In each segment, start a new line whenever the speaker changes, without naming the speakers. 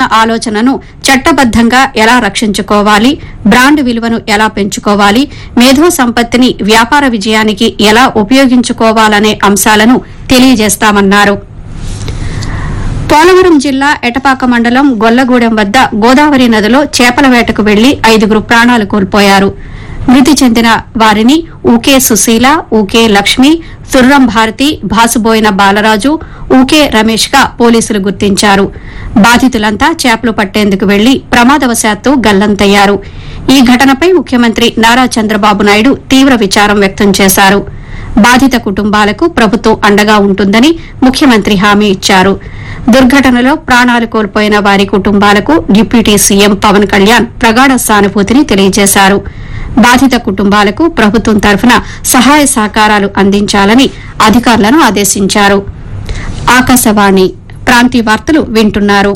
ఆలోచనను చట్టబద్దంగా ఎలా రక్షించుకోవాలి బ్రాండ్ విలువను ఎలా పెంచుకోవాలి మేధో సంపత్తిని వ్యాపార విజయానికి ఎలా ఉపయోగించుకోవాలనే అంశాలను తెలియజేస్తామన్నారు పోలవరం జిల్లా ఎటపాక మండలం గొల్లగూడెం వద్ద గోదావరి నదిలో చేపల వేటకు వెళ్లి ఐదుగురు ప్రాణాలు కోల్పోయారు మృతి చెందిన వారిని ఊకే సుశీల ఊకే లక్ష్మి సుర్రం భారతి భాసుబోయిన బాలరాజు ఊకే రమేష్ గా పోలీసులు గుర్తించారు బాధితులంతా చేపలు పట్టేందుకు వెళ్లి ప్రమాదవశాత్తు గల్లంతయ్యారు ఈ ఘటనపై ముఖ్యమంత్రి నారా చంద్రబాబు నాయుడు తీవ్ర విచారం వ్యక్తం చేశారు బాధిత కుటుంబాలకు ప్రభుత్వం అండగా ఉంటుందని ముఖ్యమంత్రి హామీ ఇచ్చారు దుర్ఘటనలో ప్రాణాలు కోల్పోయిన వారి కుటుంబాలకు డిప్యూటీ సీఎం పవన్ కళ్యాణ్ ప్రగాఢ సానుభూతిని తెలియజేశారు బాధిత కుటుంబాలకు ప్రభుత్వం తరఫున సహాయ సహకారాలు అందించాలని అధికారులను ఆదేశించారు ఆకాశవాణి ప్రాంతీయ వార్తలు వింటున్నారు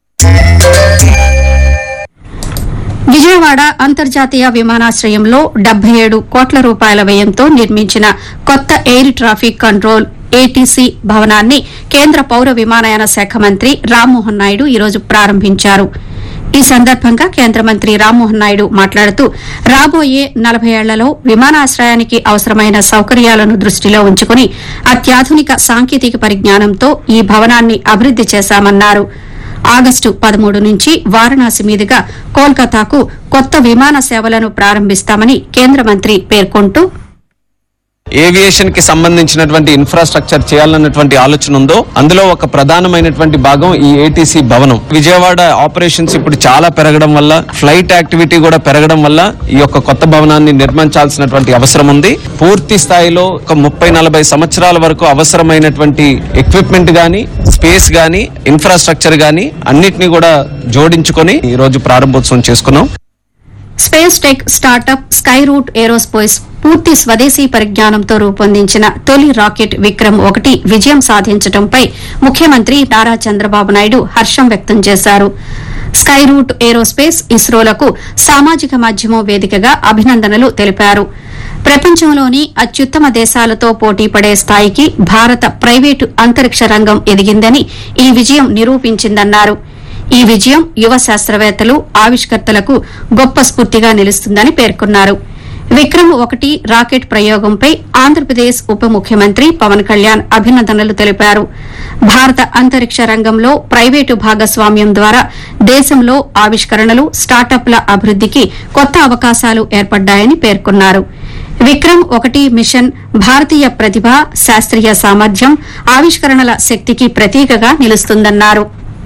విజయవాడ అంతర్జాతీయ విమానాశ్రయంలో డెబ్బై ఏడు కోట్ల రూపాయల వ్యయంతో నిర్మించిన కొత్త ఎయిర్ ట్రాఫిక్ కంట్రోల్ ఏటీసీ భవనాన్ని కేంద్ర పౌర విమానయాన శాఖ మంత్రి రామ్మోహన్ నాయుడు ఈరోజు ప్రారంభించారు ఈ సందర్భంగా కేంద్ర మంత్రి రామ్మోహన్ నాయుడు మాట్లాడుతూ రాబోయే నలభై ఏళ్లలో విమానాశ్రయానికి అవసరమైన సౌకర్యాలను దృష్టిలో ఉంచుకుని అత్యాధునిక సాంకేతిక పరిజ్ఞానంతో ఈ భవనాన్ని అభివృద్ది చేశామన్నారు ఆగస్టు పదమూడు నుంచి వారణాసి మీదుగా కోల్కతాకు కొత్త విమాన సేవలను ప్రారంభిస్తామని కేంద్ర మంత్రి పేర్కొంటూ
ఏవియేషన్ కి సంబంధించినటువంటి ఇన్ఫ్రాస్ట్రక్చర్ చేయాలన్నటువంటి ఆలోచన ఉందో అందులో ఒక ప్రధానమైనటువంటి భాగం ఈ ఏటీసీ భవనం విజయవాడ ఆపరేషన్స్ ఇప్పుడు చాలా పెరగడం వల్ల ఫ్లైట్ యాక్టివిటీ కూడా పెరగడం వల్ల ఈ యొక్క కొత్త భవనాన్ని నిర్మించాల్సినటువంటి అవసరం ఉంది పూర్తి స్థాయిలో ఒక ముప్పై నలభై సంవత్సరాల వరకు అవసరమైనటువంటి ఎక్విప్మెంట్ గానీ స్పేస్ గానీ ఇన్ఫ్రాస్ట్రక్చర్ గానీ అన్నిటినీ కూడా జోడించుకొని ఈ రోజు ప్రారంభోత్సవం చేసుకున్నాం
space tech startup Skyroot aerospace పూర్తి స్వదేశీ పరిజ్ఞానంతో రూపొందించిన తొలి రాకెట్ విక్రమ్ ఒకటి విజయం సాధించడంపై ముఖ్యమంత్రి నారా చంద్రబాబు నాయుడు హర్షం వ్యక్తం చేశారు స్కై రూట్ ఏరోస్పేస్ ఇస్రోలకు సామాజిక మాధ్యమం వేదికగా అభినందనలు తెలిపారు ప్రపంచంలోని అత్యుత్తమ దేశాలతో పోటీపడే స్థాయికి భారత ప్రైవేటు అంతరిక్ష రంగం ఎదిగిందని ఈ విజయం నిరూపించిందన్నారు ఈ విజయం యువ శాస్త్రవేత్తలు ఆవిష్కర్తలకు గొప్ప స్ఫూర్తిగా నిలుస్తుందని పేర్కొన్నారు విక్రమ్ ఒకటి రాకెట్ ప్రయోగంపై ఆంధ్రప్రదేశ్ ఉప ముఖ్యమంత్రి పవన్ కళ్యాణ్ అభినందనలు తెలిపారు భారత అంతరిక్ష రంగంలో ప్రైవేటు భాగస్వామ్యం ద్వారా దేశంలో ఆవిష్కరణలు స్టార్టప్ల అభివృద్దికి కొత్త అవకాశాలు ఏర్పడ్డాయని పేర్కొన్నారు విక్రమ్ ఒకటి మిషన్ భారతీయ ప్రతిభ శాస్త్రీయ సామర్థ్యం ఆవిష్కరణల శక్తికి ప్రతీకగా నిలుస్తుందన్నారు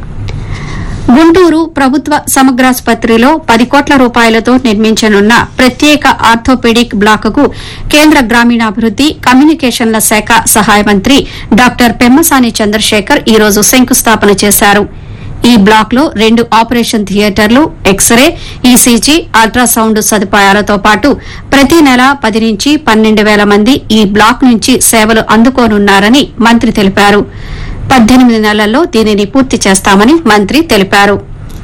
గుంటూరు ప్రభుత్వ సమగ్రాసుపత్రిలో పది కోట్ల రూపాయలతో నిర్మించనున్న ప్రత్యేక ఆర్థోపెడిక్ బ్లాకుకు కేంద్ర గ్రామీణాభివృద్ది కమ్యూనికేషన్ల శాఖ సహాయ మంత్రి డాక్టర్ పెమ్మసాని చంద్రశేఖర్ ఈ రోజు శంకుస్థాపన చేశారు ఈ బ్లాక్ లో రెండు ఆపరేషన్ థియేటర్లు ఎక్స్రే ఈసీజీ అల్ట్రాసౌండ్ సదుపాయాలతో పాటు ప్రతి నెల పది నుంచి పన్నెండు వేల మంది ఈ బ్లాక్ నుంచి సేవలు అందుకోనున్నారని మంత్రి తెలిపారు పద్దెనిమిది నెలల్లో దీనిని పూర్తి చేస్తామని మంత్రి తెలిపారు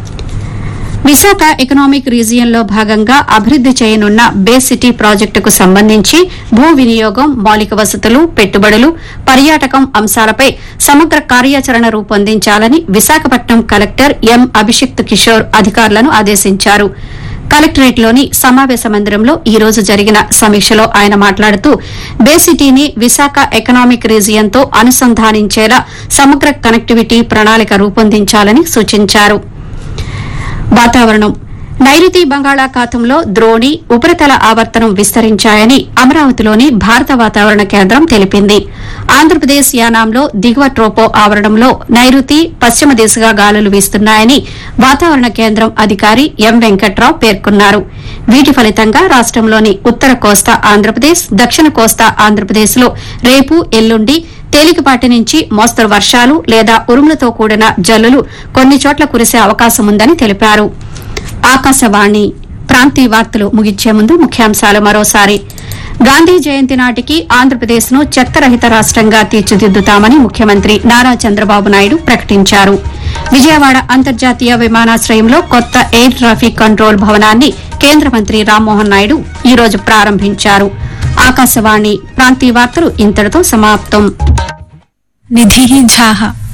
విశాఖ ఎకనామిక్ రీజియన్లో భాగంగా అభివృద్ది చేయనున్న బే సిటీ ప్రాజెక్టుకు సంబంధించి భూ వినియోగం మౌలిక వసతులు పెట్టుబడులు పర్యాటకం అంశాలపై సమగ్ర కార్యాచరణ రూపొందించాలని విశాఖపట్నం కలెక్టర్ ఎం అభిషిక్త్ కిషోర్ అధికారులను ఆదేశించారు కలెక్టరేట్లోని సమావేశ మందిరంలో ఈ రోజు జరిగిన సమీక్షలో ఆయన మాట్లాడుతూ బే సిటీని విశాఖ ఎకనామిక్ రీజియన్తో అనుసంధానించేలా సమగ్ర కనెక్టివిటీ ప్రణాళిక రూపొందించాలని సూచించారు వాతావరణం నైరుతి బంగాళాఖాతంలో ద్రోణి ఉపరితల ఆవర్తనం విస్తరించాయని అమరావతిలోని భారత వాతావరణ కేంద్రం తెలిపింది ఆంధ్రప్రదేశ్ యానాంలో దిగువ ట్రోపో ఆవరణంలో నైరుతి పశ్చిమ దిశగా గాలులు వీస్తున్నాయని వాతావరణ కేంద్రం అధికారి ఎం వెంకట్రావు పేర్కొన్నారు వీటి ఫలితంగా రాష్టంలోని ఉత్తర కోస్తా ఆంధ్రప్రదేశ్ దక్షిణ కోస్తా ఆంధ్రప్రదేశ్ లో రేపు ఎల్లుండి తేలికపాటి నుంచి మోస్తరు వర్షాలు లేదా ఉరుములతో కూడిన జల్లులు కొన్ని చోట్ల కురిసే అవకాశం ఉందని తెలిపారు ఆకాశవాణి ప్రాంతీయ వార్తలు ముగించే ముందు ముఖ్యాంశాలు మరోసారి గాంధీ జయంతి నాటికి ఆంధ్రప్రదేశ్ ను చెత్తరహిత రాష్టంగా తీర్చిదిద్దుతామని ముఖ్యమంత్రి నారా చంద్రబాబు నాయుడు ప్రకటించారు విజయవాడ అంతర్జాతీయ విమానాశ్రయంలో కొత్త ఎయిర్ ట్రాఫిక్ కంట్రోల్ భవనాన్ని కేంద్ర మంత్రి రామ్మోహన్ నాయుడు ఈ రోజు ప్రారంభించారు ఆకాశవాణి ప్రాంతీయ వార్తలు ఇంతటితో సమాప్తం
निधिः झाः